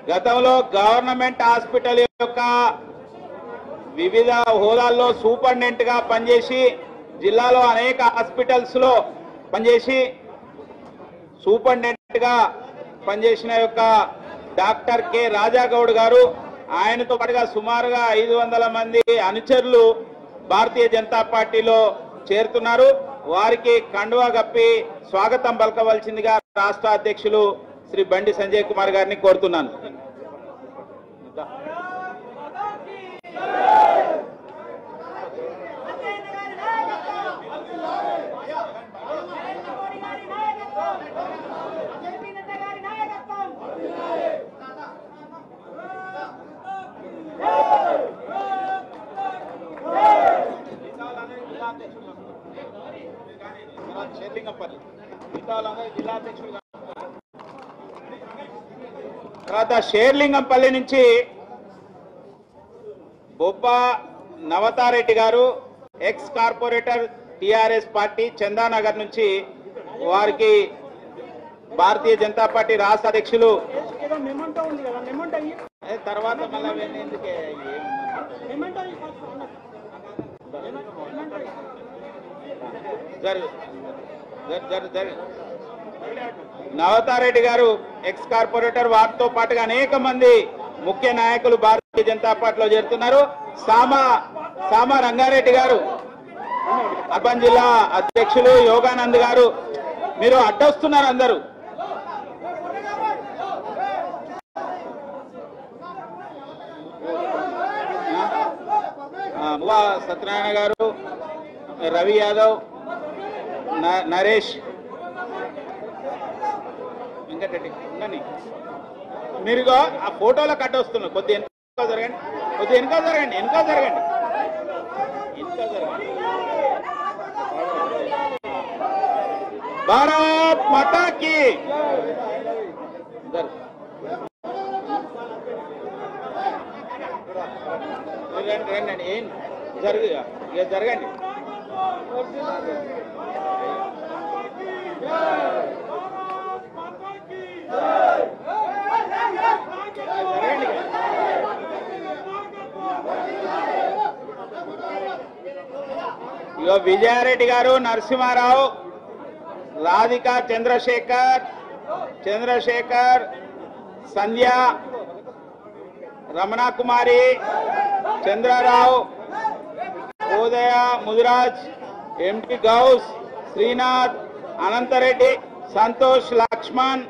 గతంలో government hospital యొక్క వివిధ హోదాల్లో సూపరింటెండెంట్ గా పనిచేసి జిల్లాలో అనేక హాస్పిటల్స్ లో పనిచేసి సూపరింటెండెంట్ గా పనిచేసిన యొక్క డాక్టర్ కె రాజాగౌడ్ గారు ఆయనతో పాటుగా సుమారుగా ఐదు వందల మంది అనుచరులు భారతీయ జనతా పార్టీలో చేరుతున్నారు వారికి కండువా కప్పి స్వాగతం పలకవలసిందిగా రాష్ట్ర అధ్యక్షులు శ్రీ బండి సంజయ్ కుమార్ గారిని కోరుతున్నాను తర్వాత షేర్లింగంపల్లి నుంచి బొబ్బ నవతారెడ్డి గారు ex corporator TRS party Chandanagar నుంచి వారికి భారతీయ జనతా పార్టీ రాష్ట్ర అధ్యక్షులు ఏదో మెమంటో ఉంది కదా మెమంటో ఇయ్యి. ఏ, తర్వాత మళ్ళీ అవన్నీ ఎందుకే? ఏం? మెమంటో ఇయ్యి ఫస్ట్ అన్న. మెమంటో ఇయ్యి. జరు జరు జరు జరు నవతారెడ్డి గారు ఎక్స్ కార్పొరేటర్ వారితో పాటుగా అనేక మంది ముఖ్య నాయకులు భారతీయ జనతా పార్టీలో చేరుతున్నారు సామా సామా రంగారెడ్డి గారు అర్బన్ జిల్లా అధ్యక్షులు యోగానంద్ గారు మీరు అడ్డొస్తున్నారు అందరూ ఆ, మువ్వా సత్యనారాయణ గారు రవి యాదవ్ న- నరేష్ వెంకటరెడ్డి ఉండని మీరుగో ఆ ఫోటోలో కట్ వస్తున్నారు కొద్ది వెనుక జరగండి కొద్ది వెనుక జరగండి వెనుక జరగండి వెనుక జరగండి భారత్ మాతాకి జరు. రండి రండి రండి ఏం జరుగు ఇక. ఇక జరగండి జరగండి ఇక. ఇగో విజయారెడ్డి గారు నరసింహారావు రాధిక చంద్రశేఖర్ చంద్రశేఖర్ సంధ్య రమణ కుమారి చంద్రరావు ఉదయ ముదిరాజ్ ఎంపీ గౌస్ శ్రీనాథ్ అనంతరెడ్డి సంతోష్ లక్ష్మణ్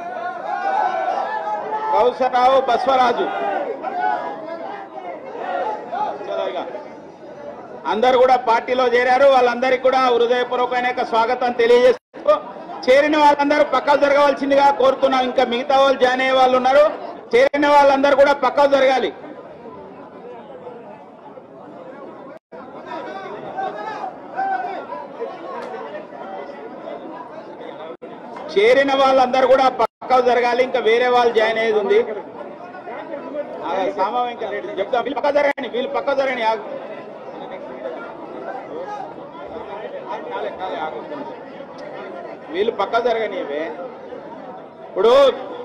కౌసరావు బస్వరాజు చలో ఇక. అందరు కూడా పార్టీలో చేరారు వాళ్ళందరికీ కూడా హృదయపూర్వకమైన స్వాగతం తెలియజేస్తూ చేరిన వాళ్ళందరూ పక్కకు జరగవలసిందిగా కోరుతున్నాం ఇంకా మిగతా వాళ్ళు జాయిన్ అయ్యే వాళ్ళు ఉన్నారు చేరిన వాళ్ళందరూ కూడా పక్కకు జరగాలి చేరిన వాళ్ళందరూ కూడా పక్కకు జరగాలి ఇంకా వేరే వాళ్ళు జాయిన్ అయ్యేది ఉంది ఆ, సామా వెంకటరెడ్డి చెప్తా వీళ్ళు పక్క జరగండి వీళ్ళు పక్క జరగండి ఆగు. కాలే, కాలే, ఆగు. వీళ్ళు పక్క జరగని ఇవే ఇప్పుడు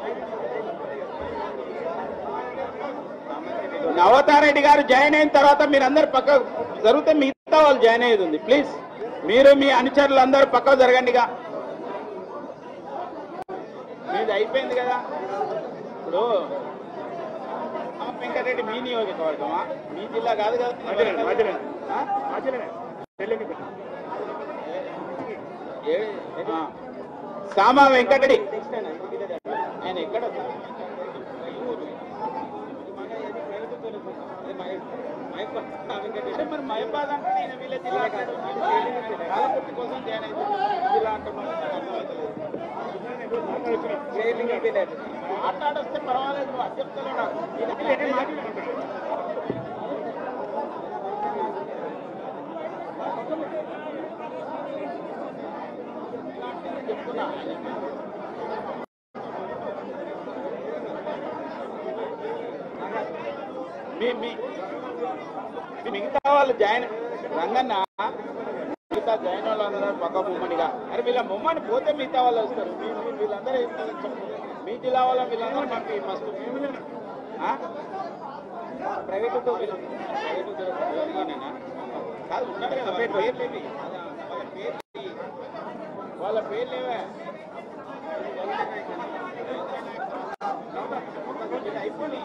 నవతారెడ్డి గారు జాయిన్ అయిన తర్వాత మీరందరూ పక్క జరిగితే మిగతా వాళ్ళు జాయిన్ అయ్యేది ఉంది ప్లీజ్ మీరు మీ అనుచరులు అందరూ పక్క జరగండిగా మీది అయిపోయింది కదా ఇప్పుడు రామ వెంకటరెడ్డి మీ నియోజకవర్గమా మీ జిల్లా కాదు కదా మాజీలేండి, మాజీలేండి. ఆ? మాజీలేనే. చెల్లెని పెట్టు. ఏ- ఆ. సామా వెంకటరెడ్డి ఆయన ఎక్కడ అరే మరి మహబాద్ అంటే ఈయన వీళ్ళ జిల్లా అంటాడు. పాలకుర్తి కోసం జాయిన్ అయింది. జిల్లా అంటున్నాడు. మాట్లాడొస్తే పర్వాలేదు నువ్వు అది చెప్తాను నాకు మాజీలేనే, మాజీలేనే. చెప్తున్నా మీ మీ మీ మిగతా వాళ్ళు జాయిన్ రంగన్న మిగతా జాయిన్ వాళ్ళు అందరూ పక్క ముమ్మడిగా అరే వీళ్ళ ముమ్మని పోతే మిగతా వాళ్ళు వస్తారు మీ- మీ- వీళ్ళందరూ ఏం చేస్తారు చెప్పు. మీ జిల్లా వాళ్ళ వీళ్ళందరూ పంపి ఫస్ట్ ఆ? ప్రైవేట్ ఉద్యోగులు ప్రైవేట్ ఉద్యోగులుగానేనా కాదు ఉన్నారు కదా వాళ్ళ పేర్లు ఏవి వాళ్ళ పేర్లు ఏవి? వాళ్ళ పేర్లు ఏవే ఇది అయిపోయి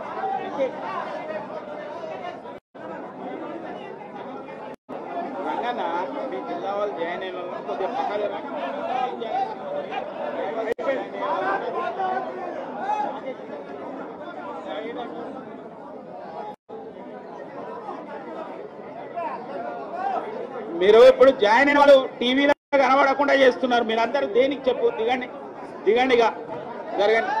రంగన్న మీ జిల్లా వాళ్ళు జాయిన్ అయిన వాళ్ళు కొద్దిగా పక్కన మీరు ఇప్పుడు జాయిన్ అయిన వాళ్ళు టీవీలో కనబడకుండా చేస్తున్నారు మీరందరూ దేనికి చెప్పు దిగండి దిగండిగా జరగండి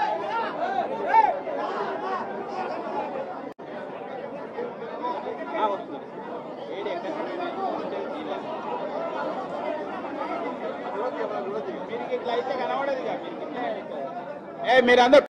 ఆ, వస్తుంది. ఏడు ఎక్కడ మీరు ఇట్లా అయితే కనబడదు ఇక. మీరు ఇట్లా ఏ మీరందరూ